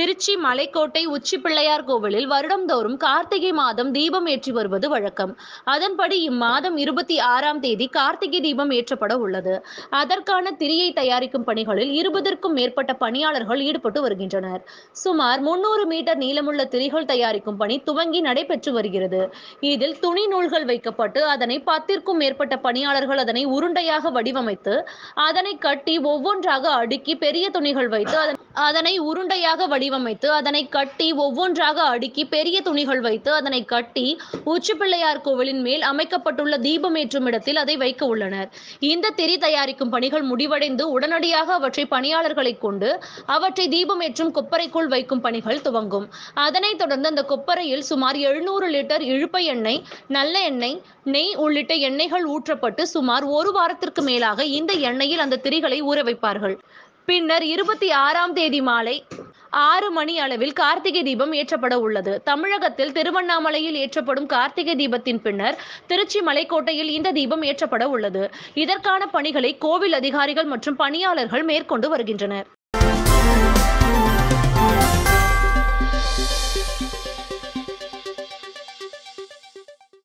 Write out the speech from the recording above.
திருச்சி மலைக்கோட்டை உச்சி பிள்ளையார் கோவிலில் வருடம்தோறும் கார்த்திகை மாதம் தீபம் ஏற்றி வருவது வழக்கம் அதன்படி இம்மாதம் இருபத்தி ஆறாம் தேதி கார்த்திகை தீபம் ஏற்றப்பட உள்ளது அதற்கான திரியை தயாரிக்கும் பணிகளில் இருபதற்கும் மேற்பட்ட பணியாளர்கள் ஈடுபட்டு வருகின்றனர் சுமார் முன்னூறு மீட்டர் நீளமுள்ள திரிகள் தயாரிக்கும் பணி துவங்கி நடைபெற்று வருகிறது இதில் துணி நூல்கள் வைக்கப்பட்டு அதனை பத்திற்கும் மேற்பட்ட பணியாளர்கள் அதனை உருண்டையாக வடிவமைத்து அதனை கட்டி ஒவ்வொன்றாக அடுக்கி பெரிய துணிகள் வைத்து அதன் அதனை உருண்டையாக வடிவமைத்து அதனை கட்டி ஒவ்வொன்றாக அடுக்கி பெரிய துணிகள் வைத்து அதனை கட்டி உச்சி பிள்ளையார் கோவிலின் மேல் அமைக்கப்பட்டுள்ள தீபம் ஏற்றும் இடத்தில் அதை வைக்க உள்ளனர் இந்த திரி தயாரிக்கும் பணிகள் முடிவடைந்து உடனடியாக அவற்றை பணியாளர்களை கொண்டு அவற்றை தீபம் ஏற்றும் கொப்பரைக்குள் வைக்கும் பணிகள் துவங்கும் அதனைத் தொடர்ந்து அந்த கொப்பரையில் சுமார் எழுநூறு லிட்டர் இழுப்பை எண்ணெய் நல்ல எண்ணெய் நெய் உள்ளிட்ட எண்ணெய்கள் ஊற்றப்பட்டு சுமார் ஒரு வாரத்திற்கு மேலாக இந்த எண்ணெயில் அந்த திரிகளை ஊற வைப்பார்கள் பின்னர் இருபத்தி ஆறாம் தேதி மாலை ஆறு மணி அளவில் கார்த்திகை தீபம் ஏற்றப்பட உள்ளது தமிழகத்தில் திருவண்ணாமலையில் ஏற்றப்படும் கார்த்திகை தீபத்தின் பின்னர் திருச்சி மலைக்கோட்டையில் இந்த தீபம் ஏற்றப்பட உள்ளது இதற்கான பணிகளை கோவில் அதிகாரிகள் மற்றும் பணியாளர்கள் மேற்கொண்டு வருகின்றனர்